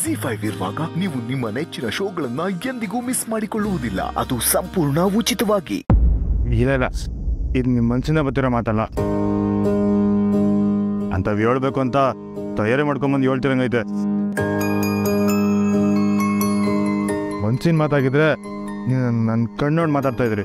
G five ಇರುವಾಗ ನೀವು ನಿಮ್ಮ ನೆಚ್ಚಿನ ಶೋಗಳನ್ನ ಎಂದಿಗೂ ಮಿಸ್ ಮಾಡಿಕೊಳ್ಳುವುದಿಲ್ಲ ಅದು ಸಂಪೂರ್ಣ ಉಚಿತವಾಗಿ ಇಲ್ಲ ಇಲ್ಲ ಇದು ನಿಮ್ಮ ಮನ್ಸಿಂದ ಬರ್ತಿರೋ ಮಾತಲ್ಲ ಅಂಥವು ಹೇಳ್ಬೇಕು ಅಂತ ತಯಾರಿ ಮಾಡ್ಕೊಂಬಂದು ಹೇಳ್ತಿರಂಗೈತೆ ಮನ್ಸಿನ ಮಾತಾಗಿದ್ರೆ ನೀವು ನನ್ನ ಕಣ್ಣೋಡ್ ಮಾತಾಡ್ತಾ ಇದ್ರಿ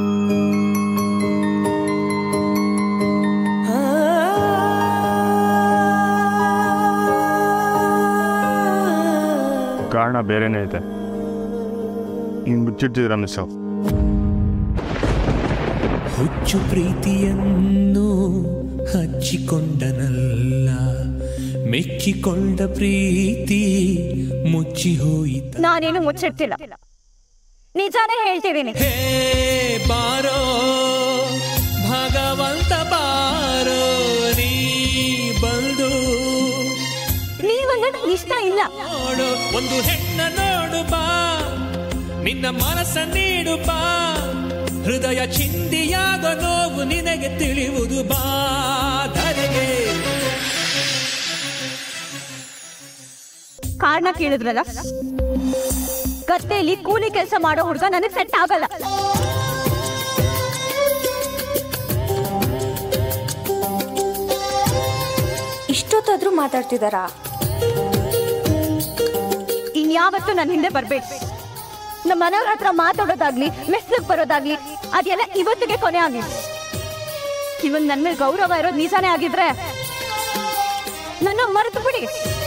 ಕಾರಣ ಬೇರೆನೇ ಐತೆ ಹಿಂಗೆ ಮುಚ್ಚಿಡ್ತಿದ್ರ ಮಿಸ್ ಹುಚ್ಚು ಪ್ರೀತಿಯನ್ನು ಹಚ್ಚಿಕೊಂಡನಲ್ಲ ಮೆಚ್ಚಿಕೊಂಡ ಪ್ರೀತಿ ಮುಚ್ಚಿ ಹೋಯಿತ ನಾನೇನು ಮುಚ್ಚಿಡ್ತಿಲ್ಲ ನಿಜಾನೇ ಹೇಳ್ತಿದ್ದೀನಿ ಹೇ ಬಾರೋ ಭಗವಂತ ಬಾರೋ ನೀ ಬಂದು ನೀವಂದ್ರೆ ನಂಗೆ ಇಷ್ಟ ಇಲ್ಲ ನೋಡು ಒಂದು ಹೆಣ್ಣ ನೋಡು ಬಾ ನಿನ್ನ ಮನಸ್ಸ ನೀಡು ಬಾ ಹೃದಯ ಚಿಂದಿಯಾಗ ನೋವು ನಿನಗೆ ತಿಳಿಯುವುದು ಬಾ ಧರೆಗೆ ಕಾರಣ ಕೇಳಿದ್ರಲ್ಲ ಗದ್ದೆಯಲ್ಲಿ ಕೂಲಿ ಕೆಲಸ ಮಾಡೋ ಹುಡುಗ ನನಗೆ ಸೆಟ್ ಆಗಲ್ಲ ಇಷ್ಟೊತ್ತಾದ್ರೂ ಮಾತಾಡ್ತಿದಾರಾ ಇನ್ಯಾವತ್ತೂ ನನ್ನ ಹಿಂದೆ ಬರ್ಬೇಕು ನಮ್ಮ ಮನೆಯವ್ರ ಹತ್ರ ಮಾತಾಡೋದಾಗ್ಲಿ ಮೆಸ್ಲಿಗೆ ಬರೋದಾಗ್ಲಿ ಅದೆಲ್ಲ ಇವತ್ತಿಗೆ ಕೊನೆ ಆಗಿಲ್ಲ ಇವನ್ ನನ್ನ ಮೇಲೆ ಗೌರವ ಇರೋದು ನಿಜಾನೇ ಆಗಿದ್ರೆ ನನ್ನ ಮರೆತು ಬಿಡಿ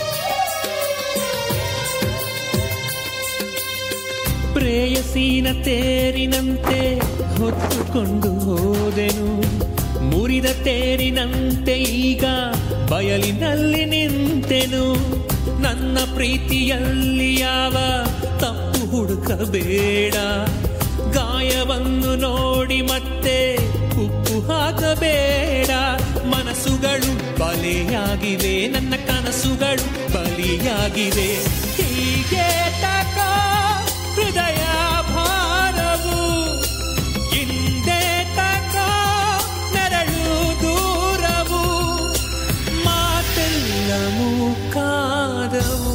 ಪ್ರೇಯಸೀನ ತೇರಿನಂತೆ ಹೊತ್ತುಕೊಂಡು ಹೋದೆನು ಮುರಿದ ತೇರಿನಂತೆ ಈಗ ಬಯಲಿನಲ್ಲಿ ನಿಂತೆನು ನನ್ನ ಪ್ರೀತಿಯಲ್ಲಿ ಯಾವ ತಪ್ಪು ಹುಡುಕಬೇಡ ಗಾಯವನ್ನು ನೋಡಿ ಮತ್ತೆ ಉಪ್ಪು ಹಾಕಬೇಡ ಮನಸ್ಸುಗಳು ಬಲಿಯಾಗಿವೆ ನನ್ನ ಕನಸುಗಳು ಬಲಿಯಾಗಿವೆ ಹೀಗೆ ತಕೋ ಹೃದಯ ಭಾರವು ಹಿಂದೆ ತಕೋ ನೆರಳು ದೂರವು ಮಾತೆಲ್ಲ ಮೂಕಾದವು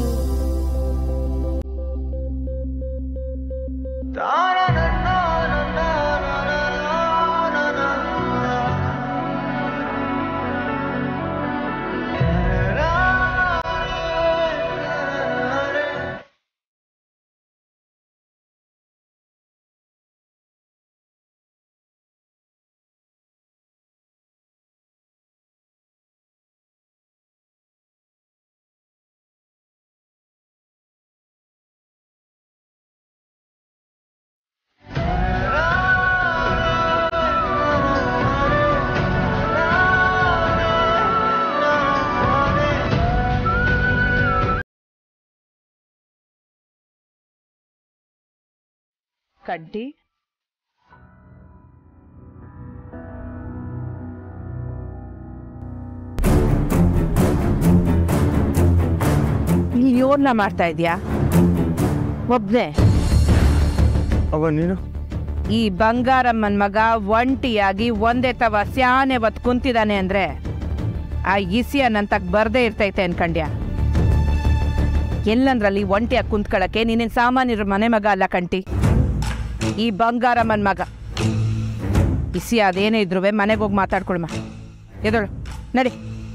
ಕಡ್ಡಿ ಇಲ್ಲಿ ಯೋರ್ನ ಮಾಡ್ತಾ ಇದ್ಯಾ ಒಬ್ನೇ ಅವ ನೀನು ಈ ಬಂಗಾರಮ್ಮನ್ ಮಗ ಒಂಟಿಯಾಗಿ ಒಂದೇ ತವ ಸ್ಯಾನೆ ಹೊತ್ತು ಕುಂತಿದ್ದಾನೆ ಅಂದ್ರೆ ಆ ಇಸಿಯ ನಂತಕ್ ಬರ್ದೇ ಇರ್ತೈತೆ ಅನ್ಕಂಡ್ಯ ಎಲ್ಲಂದ್ರಲ್ಲಿ ಒಂಟಿಯಾಗಿ ಕುಂತ್ಕೊಳಕ್ಕೆ ನೀನೇನ್ ಸಾಮಾನ್ಯರ ಮನೆ ಮಗ ಅಲ್ಲ ಕಂಟಿ ಈ ಬಂಗಾರಮ್ಮನ್ ಮಗ ಇಸಿ ಅದೇನೇ ಇದ್ರು ಮನೆಗೆ ಹೋಗಿ ಮಾತಾಡ್ಕೊಳ್ಮ ಎದೋಳು ನಡಿ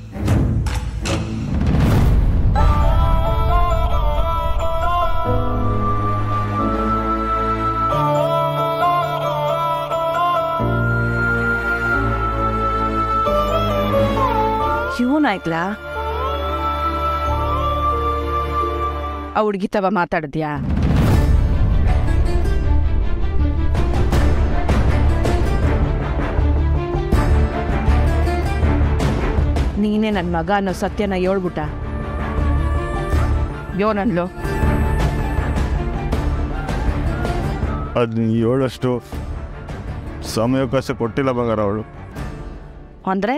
ಇವನಾಯ್ಕ್ಲಾ ಆ ಹುಡ್ಗಿ ತವ ಮಾತಾಡಿದ್ಯಾ ನೀನೇ ನನ್ನ ಮಗ ಅನ್ನೋ ಸತ್ಯನ ಹೇಳ್ಬಿಟ್ಟ ಯೋನನ್ಲು ಅದು ನೀ ಹೇಳಷ್ಟು ಸಮಯಾವಕಾಶ ಕೊಟ್ಟಿಲ್ಲ ಬಂಗಾರ ಅವಳು ಅಂದ್ರೆ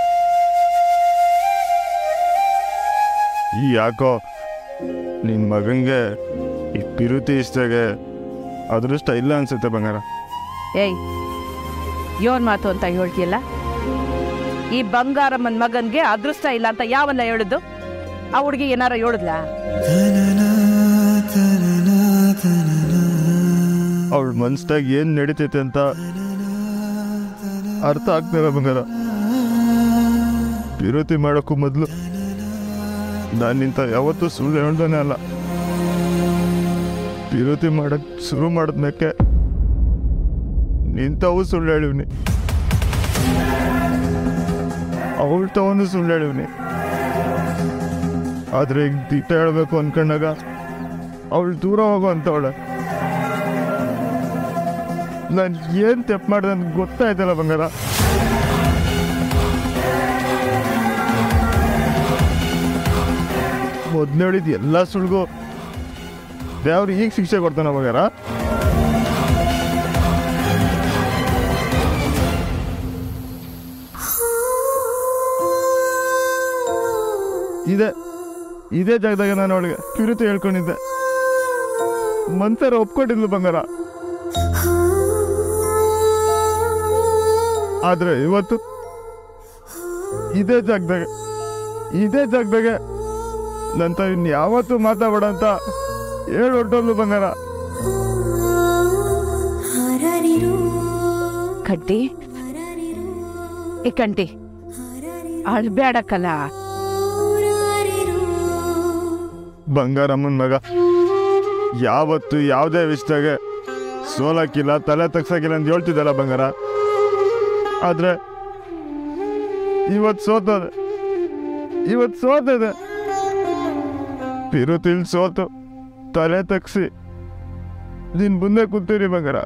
ಈ ಯಾಕೋ ನಿನ್ನ ಮಗಂಗೆ ಈ ಪಿರುತಿ ಇಷ್ಟಾಗೆ ಅದೃಷ್ಟ ಇಲ್ಲ ಅನ್ಸುತ್ತೆ ಬಂಗಾರ ಏಯ್ ಯೋನ್ ಮಾತು ಅಂತ ಹೇಳ್ತಿಯಲ್ಲ ಈ ಬಂಗಾರಮ್ಮನ ಮಗನ್ಗೆ ಅದೃಷ್ಟ ಇಲ್ಲ ಅಂತ ಯಾವಲ್ಲ ಹೇಳುದು ಆ ಹುಡುಗಿ ಏನಾರ ಹೇಳಿದ್ಲಾ ಅವಳ ಮನ್ಸ್ದಾಗ ಏನು ನಡೀತೈತೆ ಅಂತ ಅರ್ಥ ಆಗ್ತಿಲ್ಲ ಬಂಗಾರ ವಿರೋಧಿ ಮಾಡೋಕ್ಕೂ ಮೊದಲು ನಾನು ನಿಂತ ಯಾವತ್ತೂ ಸುಳ್ಳು ಹೇಳ್ದಾನೆ ಅಲ್ಲ ವಿರೋಧಿ ಮಾಡಕ್ ಶುರು ಮಾಡಿದ್ಮೇಕೆ ನಿಂತವು ಸುಳ್ಳು ಹೇಳಿವ್ನಿ ಅವಳ ತವನು ಸುಳ್ಳು ಹೇಳಿವ್ನಿ ಆದ್ರೆ ಈಗ ದಿಟ್ಟ ಹೇಳ್ಬೇಕು ಅನ್ಕೊಂಡಾಗ ಅವಳು ದೂರ ಹೋಗೋ ಅಂತವಳೆ ನಾನು ಏನು ತಪ್ಪು ಮಾಡಿದೆ ಅಂತ ಗೊತ್ತಾಯ್ತಲ್ಲ ಬಂಗಾರ ಮೊದ್ಲು ಹೇಳಿದ ಎಲ್ಲ ಸುಳ್ಗು ದೇವ್ರು ಈಗ ಶಿಕ್ಷೆ ಕೊಡ್ತಾನ ಬಂಗಾರ ಇದೆ ಇದೇ ಜಾಗದಾಗ ನಾನು ಅವಳಿಗೆ ಕಿರುತು ಹೇಳ್ಕೊಂಡಿದ್ದೆ ಮನ್ಸರ ಒಪ್ಕೊಂಡಿದ್ಲು ಬಂಗಾರ ಆದ್ರೆ ಇವತ್ತು ಇದೇ ಜಾಗದಾಗ ಇದೇ ಜಾಗದಾಗ ನಂತ ಇನ್ ಯಾವತ್ತೂ ಮಾತಾಡಬೇಡ ಅಂತ ಹೇಳಿ ಹೊಟ್ಟೋದ್ಲು ಬಂಗಾರ ಕಡ್ಡಿ ಈ ಕಂಟಿ ಅಳ್ಬೇಡಕ್ಕಲ್ಲ ಬಂಗಾರಮ್ಮನ ಮಗ ಯಾವತ್ತು ಯಾವುದೇ ವಿಷಯದಾಗ ಸೋಲಕ್ಕಿಲ್ಲ ತಲೆ ತಗ್ಸಕ್ಕಿಲ್ಲ ಅಂತ ಹೇಳ್ತಿದ್ದಲ್ಲ ಬಂಗಾರ ಆದ್ರೆ ಇವತ್ತು ಸೋತದೆ ಇವತ್ತು ಸೋತದೆ ಪಿರುತಿಲ್ ಸೋತು ತಲೆ ತಗ್ಸಿ ನಿನ್ ಮುಂದೆ ಕೂತೀರಿ ಬಂಗಾರ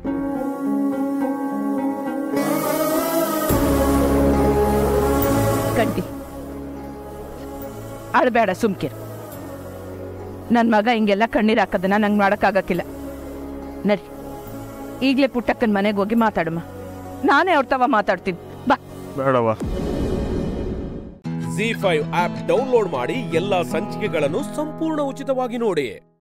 ಕಂಟಿ ಅಳ್ಬೇಡ ಸುಮ್ಕಿರ್ ನನ್ನ ಮಗ ಹಿಂಗೆಲ್ಲ ಕಣ್ಣೀರು ಹಾಕೋದನ್ನ ನಂಗೆ ಮಾಡೋಕ್ಕಾಗಕ್ಕಿಲ್ಲ ನಡಿ ಈಗಲೇ ಪುಟ್ಟಕ್ಕನ ಮನೆಗೆ ಹೋಗಿ ಮಾತಾಡಮ್ಮ ನಾನೇ ಅವ್ರ ತವ ಮಾತಾಡ್ತೀನಿ ಬಾ ಬೇಡವಾ ಜಿ ಫೈವ್ ಆಪ್ ಡೌನ್ಲೋಡ್ ಮಾಡಿ ಎಲ್ಲಾ ಸಂಚಿಕೆಗಳನ್ನು ಸಂಪೂರ್ಣ ಉಚಿತವಾಗಿ ನೋಡಿ